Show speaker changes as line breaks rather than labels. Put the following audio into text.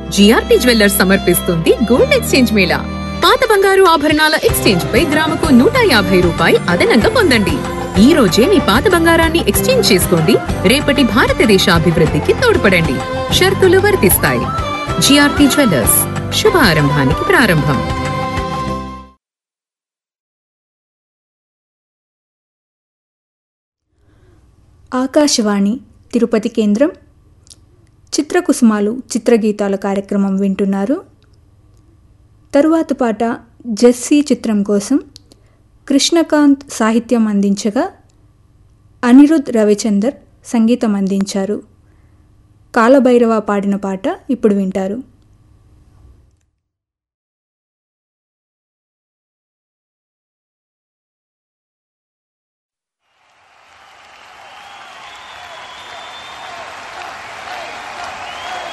GRP jewellers సమర్పిస్తుంది gold exchange mela పాత బంగారు ఆభరణాల ఎక్స్చేంజ్ పై గ్రాముకు నూట యాభై రూపాయి అదనంగా పొందండి ఈ రోజే మీ పాత బంగారాన్ని ఎక్స్చేంజ్ చేసుకోండి రేపటి భారతదేశ అభివృద్ధికి తోడ్పడండి షరతులు వర్తిస్తాయి జిఆర్పి జ్యువెల్లర్స్ శుభారంభానికి ప్రారంభం
ఆకాశవాణి తిరుపతి కేంద్రం చిత్రకుసుమాలు చిత్రగీతాల కార్యక్రమం వింటున్నారు తరువాత పాట జెస్సీ చిత్రం కోసం కృష్ణకాంత్ సాహిత్యం అందించగా అనిరుద్ రవిచందర్ సంగీతం అందించారు కాలభైరవ పాడిన పాట ఇప్పుడు వింటారు